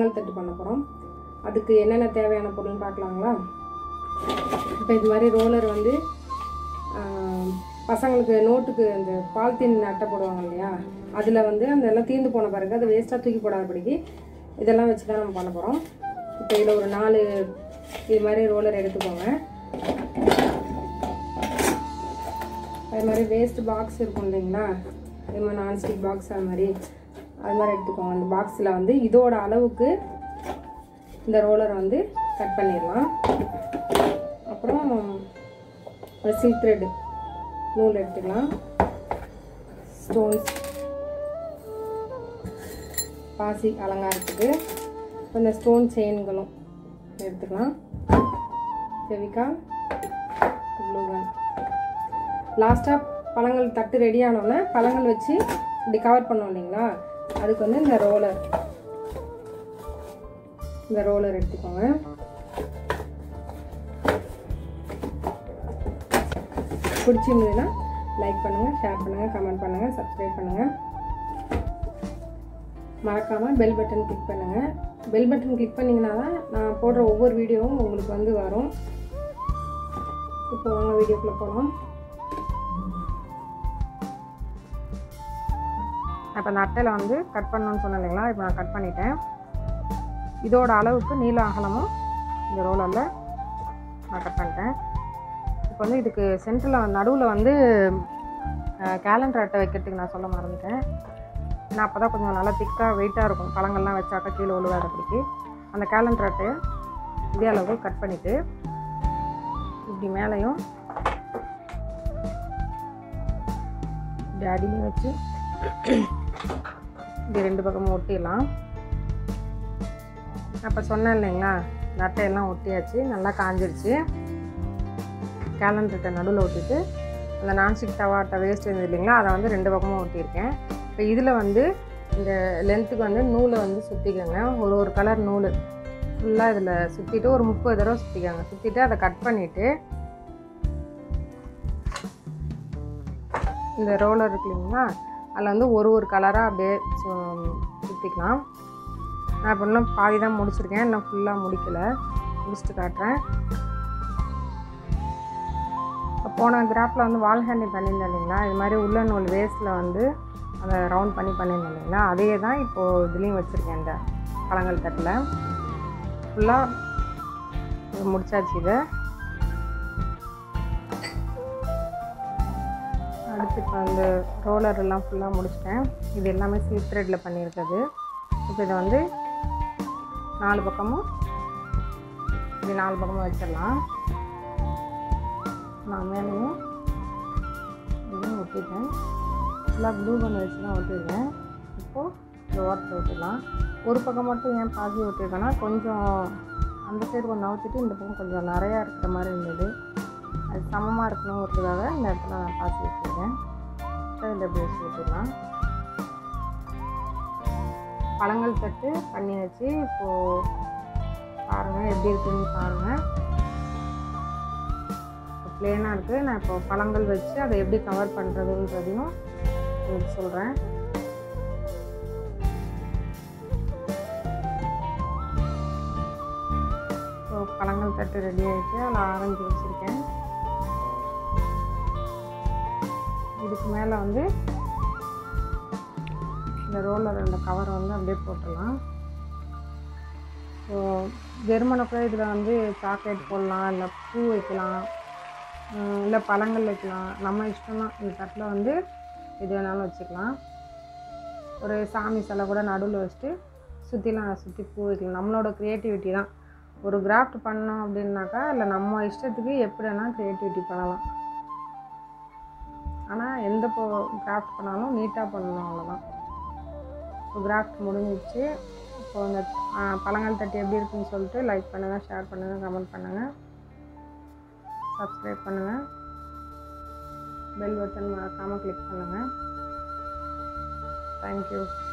பழங்கள் தட்டு பண்ண போகிறோம் அதுக்கு என்னென்ன தேவையான பொருள்னு பார்க்கலாங்களா இப்போ இது மாதிரி ரோலர் வந்து ஆஹ், பசங்களுக்கு நோட்டுக்கு அந்த பால்தீன் அட்டை போடுவாங்க இல்லையா அதில் வந்து அந்த எல்லாம் தீர்ந்து போன பிறகு அதை வேஸ்ட்டாக தூக்கி போடாதபடிக்கு இதெல்லாம் வச்சு தான் நம்ம பண்ண போகிறோம் இப்போ இதில் ஒரு நாலு இது மாதிரி ரோலர் எடுத்துக்கோங்க அது மாதிரி வேஸ்ட் பாக்ஸ் இருக்கும் இல்லைங்களா அது மாதிரி நான்ஸ்டிக் பாக்ஸ் அது மாதிரி அது மாதிரி எடுத்துக்கோங்க அந்த பாக்ஸில் வந்து இதோட அளவுக்கு இந்த ரோலரை வந்து கட் பண்ணிடலாம் அப்புறம் ஒரு சில்க் த்ரெட் நூல் எடுத்துக்கலாம் ஸ்டோன்ஸ் பாசி அலங்காரத்துக்கு இப்போ இந்த ஸ்டோன் செயின்களும் எடுத்துக்கலாம் ஃபெவிகால் க்ளூகன் லாஸ்ட்டாக பழங்கள் தட்டு ரெடி ஆனோடனே பழங்கள் வச்சு இப்படி கவர் பண்ணோம் இல்லைங்களா அதுக்கு வந்து இந்த ரோலர் இந்த ரோலர் எடுத்துக்கோங்க பிடிச்சிருந்ததுன்னா லைக் பண்ணுங்கள் ஷேர் பண்ணுங்கள் கமெண்ட் பண்ணுங்கள் சப்ஸ்கிரைப் பண்ணுங்கள் மறக்காமல் பெல் பட்டன் கிளிக் பண்ணுங்கள் பெல் பட்டன் கிளிக் பண்ணிங்கன்னா தான் நான் போடுற ஒவ்வொரு வீடியோவும் உங்களுக்கு வந்து வரும் இப்போ வாங்க வீடியோக்குள்ளே போகலாம் இப்போ அந்த அட்டையில் வந்து கட் பண்ணணும்னு சொன்னேன் இல்லைங்களா இப்போ நான் கட் பண்ணிட்டேன் இதோட அளவுக்கு நீள அகலமும் இந்த ரோலரில் நான் கட் பண்ணிட்டேன் இப்போ வந்து இதுக்கு சென்டரில் நடுவில் வந்து கேலண்டர் அட்டை வைக்கிறதுக்கு நான் சொல்ல மறந்துட்டேன் நான் அப்போ தான் கொஞ்சம் நல்லா திக்காக வெயிட்டாக இருக்கும் பழங்கள்லாம் வச்சாக்கா கீழே விழுவாதபடிக்கு அந்த கேலண்டர் அட்டையை இதே அளவு கட் பண்ணிவிட்டு இப்படி மேலேயும் இப்படி அடியும் வச்சு இப்படி ரெண்டு பக்கமும் ஒட்டிடலாம் அப்போ சொன்னேன் இல்லைங்களா இந்த அட்டையெல்லாம் ஒட்டியாச்சு நல்லா காஞ்சிருச்சு கேலண்டர்கிட்ட நடுவில் ஒட்டிட்டு அந்த நான்ஸ்டிக் தவா அட்டை வேஸ்ட் இருந்தது இல்லைங்களா அதை வந்து ரெண்டு பக்கமும் ஒட்டியிருக்கேன் இப்போ இதில் வந்து இந்த லென்த்துக்கு வந்து நூலை வந்து சுற்றிக்கோங்க ஒரு ஒரு கலர் நூல் ஃபுல்லாக இதில் சுற்றிட்டு ஒரு முப்பது தடவை சுற்றிக்கோங்க சுற்றிட்டு அதை கட் பண்ணிவிட்டு இந்த ரோலர் இருக்கு இல்லைங்களா அதில் வந்து ஒரு ஒரு கலராக அப்படியே சு- சுற்றிக்கலாம் நான் இப்போ இன்னும் பாதி தான் முடிச்சிருக்கேன் இன்னும் ஃபுல்லாக முடிக்கலை முடிச்சுட்டு காட்டுறேன் இப்போ போன கிராஃபில் வந்து வால் ஹேண்டிங் பண்ணியிருந்தேன் இல்லைங்களா இது மாதிரி உள்ள நூல் வேஸ்ட்டில் வந்து அதை ரவுண்ட் பண்ணி பண்ணியிருந்தேன் இல்லைங்களா அதே தான் இப்போது இதுலேயும் வச்சுருக்கேன் இந்த பழங்கள் தட்டில் ஃபுல்லாக முடிச்சாச்சு இதை அடுத்து இப்போ அந்த ரோலர் எல்லாம் ஃபுல்லாக முடிச்சிட்டேன் இது எல்லாமே சில்க் த்ரெட்டில் பண்ணியிருக்கிறது இப்போ இதை வந்து நாலு பக்கமும் இப்படி நாலு பக்கமும் வச்சிடலாம் நான் மேலேயும் இதையும் ஒட்டிட்டேன் ஃபுல்லாக ப்ளூ கன் வச்சு தான் ஒட்டியிருக்கேன் இப்போது இந்த ஓரத்தை ஒட்டிடலாம் ஒரு பக்கம் மட்டும் ஏன் பாசி ஒட்டியிருக்கேன்னா கொஞ்சம் அந்த சைடு கொஞ்சம் நவுத்திட்டு இந்த பக்கம் கொஞ்சம் நிறையா இருக்கிற மாதிரி இருந்தது அது சமமாக இருக்கணுங்கிறதுக்காக இந்த இடத்துல நான் பாசி வச்சுருக்கேன் இதில் எப்படி வச்சு வச்சிடலாம் பழங்கள் தட்டு பண்ணியாச்சு இப்போது பாருங்கள் எப்படி இருக்குன்னு பாருங்கள் ப்ளேனாக இருக்குது நான் இப்போ பழங்கள் வச்சு அதை எப்படி கவர் பண்ணுறதுன்றதையும் உங்களுக்கு சொல்கிறேன் ஸோ பழங்கள் தட்டு ரெடி ஆகிடுச்சு அதில் ஆரஞ்சு வச்சுருக்கேன் இதுக்கு மேலே வந்து இந்த ரோலர் அந்த கவரை வந்து அப்படியே போட்டுடலாம் ஸோ வெறுமனை கூட இதில் வந்து சாக்லேட் போடலாம் இல்லை பூ வைக்கலாம் உம், இல்லை பழங்கள் வைக்கலாம் நம்ம இஷ்டம் தான் இந்த தட்டில் வந்து எது வேணாலும் வச்சுக்கலாம் ஒரு சாமி சிலை கூட நடுவில் வச்சுட்டு சுற்றிலாம் சுற்றி பூ வைக்கலாம் நம்மளோட க்ரியேட்டிவிட்டி தான் ஒரு கிராஃப்ட் பண்ணோம் அப்படின்னாக்கா இல்லை நம்ம இஷ்டத்துக்கு எப்படி வேணால் க்ரியேட்டிவிட்டி பண்ணலாம் ஆனால் எந்த இப்போ கிராஃப்ட் பண்ணாலும் நீட்டாக பண்ணணும் அவ்வளோதான் இப்போ கிராஃப்ட் முடிஞ்சிச்சு இப்போ அந்த ஆ, பழங்கள் தட்டி எப்படி இருக்குன்னு சொல்லிட்டு லைக் பண்ணுங்கள் ஷேர் பண்ணுங்கள் கமெண்ட் பண்ணுங்கள் சப்ஸ்கிரைப் பண்ணுங்கள் பெல் பட்டன் மறக்காமல் கிளிக் பண்ணுங்கள் தேங்க்யூ